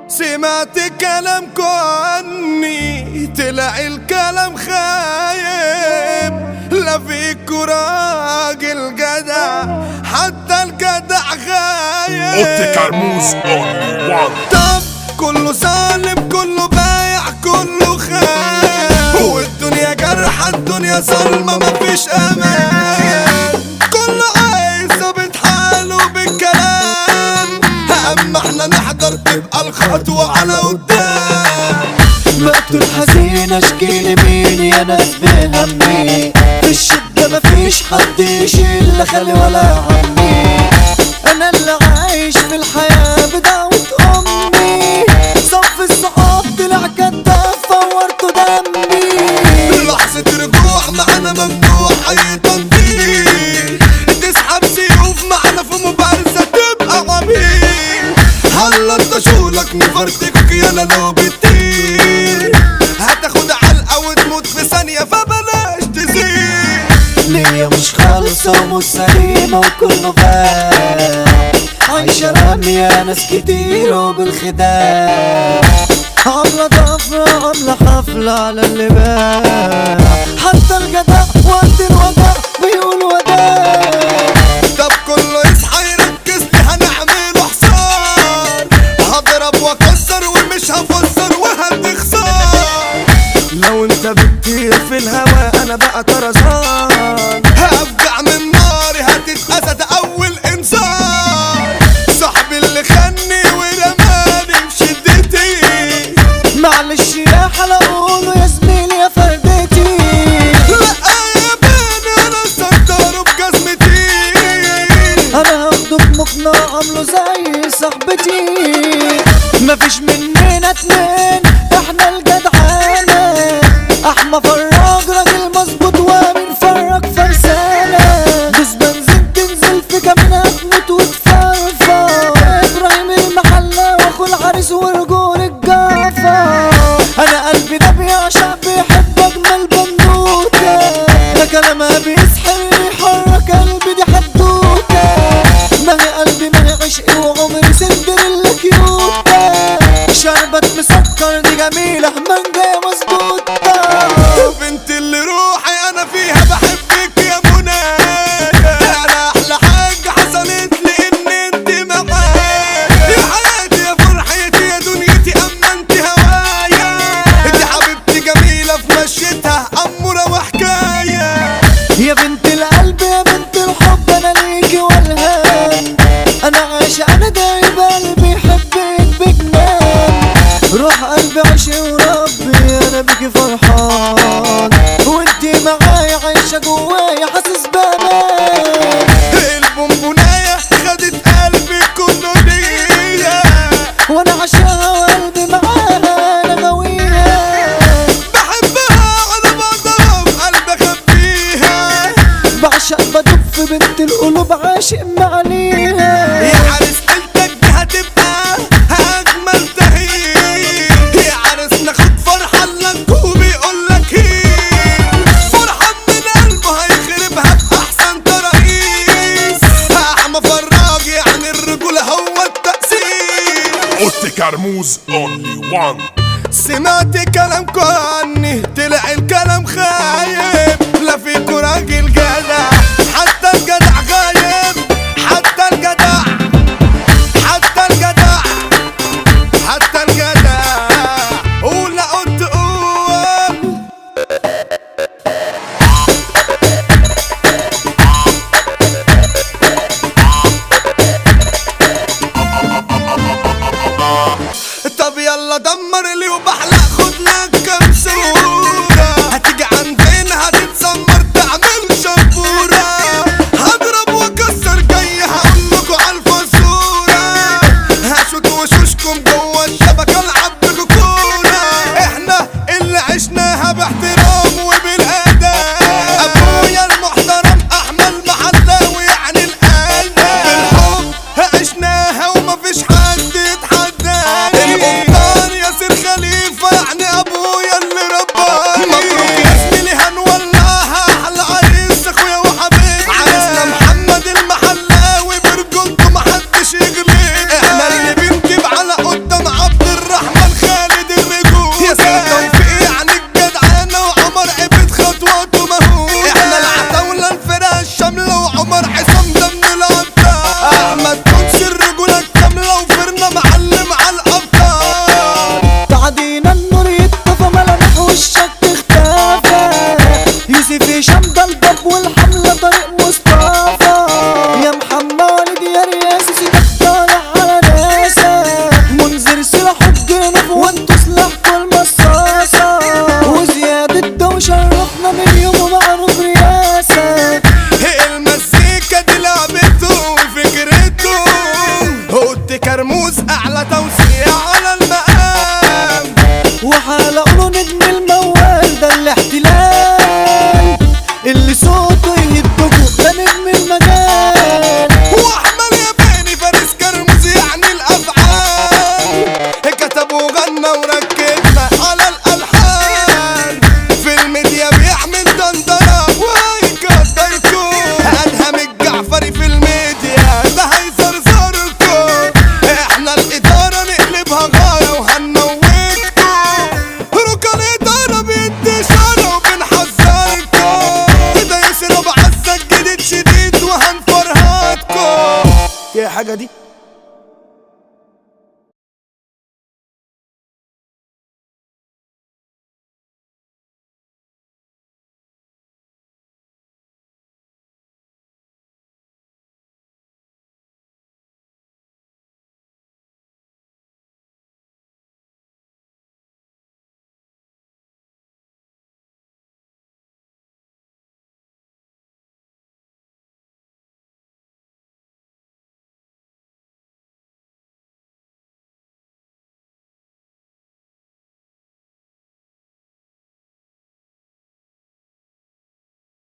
سمعت كلامكو عني طلع الكلام خايب لا فيكو راجل جدع حتى الجدع غايب اوتي كرموز اونلي وان طب كله ظالم كله بايع كله خايب والدنيا جرحة الدنيا ظلمة مفيش امان كله عايز ظابط حاله بالكلام اما احنا نحضر تبقى الخطوة على قدام مقتول حزين اشكي لمين يا ناس بهمي في الشدة مفيش حد يشيل خالي ولا عمي انا اللي عايش في الحياة بدعوة امي صف الصحاب طلع كداب فورته دمي لحظة رجوع معانا ممنوع اي تنطيط تسحب سيوف معانا في مبارزة تبقى عميل هلا انت شغلك نفرتك يالا لو بتطير هتاخد علقة وتموت في ثانية فبلاش تزيد ليا مش خالصة ومش سليمة وكله باع عايشة رامية ناس كتير وبالخداع عاملة ضفرة عاملة حفلة على اللي باع حتى الجدع وقت الوجع بيقول وداع طب كله يصحى يركز لي هنعمله حصان هضرب واكسر ومش هفسر وهتخسر لو انت بتطير في الهوا انا بقى طرزان هفجع من ناري هتتأذى ده اول انسان صاحبي اللي خني ورماني بشدتي معلش يا حلا قوله يا زميلي يا فردتي لا يا بني انا سيطره بجزمتي انا هاخده بمقنع عامله زي صاحبتي مفيش مننا اتنين احنا الجدعانة احمى فراج راجل مظبوط وامن فرج فرسانة دوس بنزين تنزل في كمينة تموت وتفرفر ابراهيم المحلة واخو العريس ورجول الجافة انا قلبي ده بيعشق بيحب اجمل بنوتة ده كلامها بيسحر يحرك قلبي دي حدوتة ما هي قلبي ما هي عشقي وعمري سندريلا كيوتة شربت مسكر دي جميلة مانجا مظبوطة بنت اللي روحي انا فيها بحبك يا منى انا احلى حاجه حصلت لي ان انت معايا يا حياتي يا فرحتي يا دنيتي اما انت هوايا انت حبيبتي جميله في مشيتها اموره وحكايه يا بنت القلب يا بنت الحب انا ليكي والهام انا عايشة انا دايب قلبي يحبك بجنان روح قلبي عشي وربي انا بيكي فرحان وانتي معايا عايشة جوايا حاسس بامان البونبونايه خدت قلبي كله ليا وانا عشاها وقلبي معاها انا غاويها بحبها على بعضها بقلبي اخبيها بعشق بدب في بنت القلوب عاشق معانيها يا عريس ليلتك دي هتبقى اجمل تهيئ يا عريسنا خد فرحه لك وبيقول لك هي فرحان من قلبه هيخربها باحسن تراقيس احمى فراج يعني الرجوله هو التأسيس اوتي كرموز اونلي وان سمعت كلامكو عني طلع الكلام خايب لا فيكو راجل جدع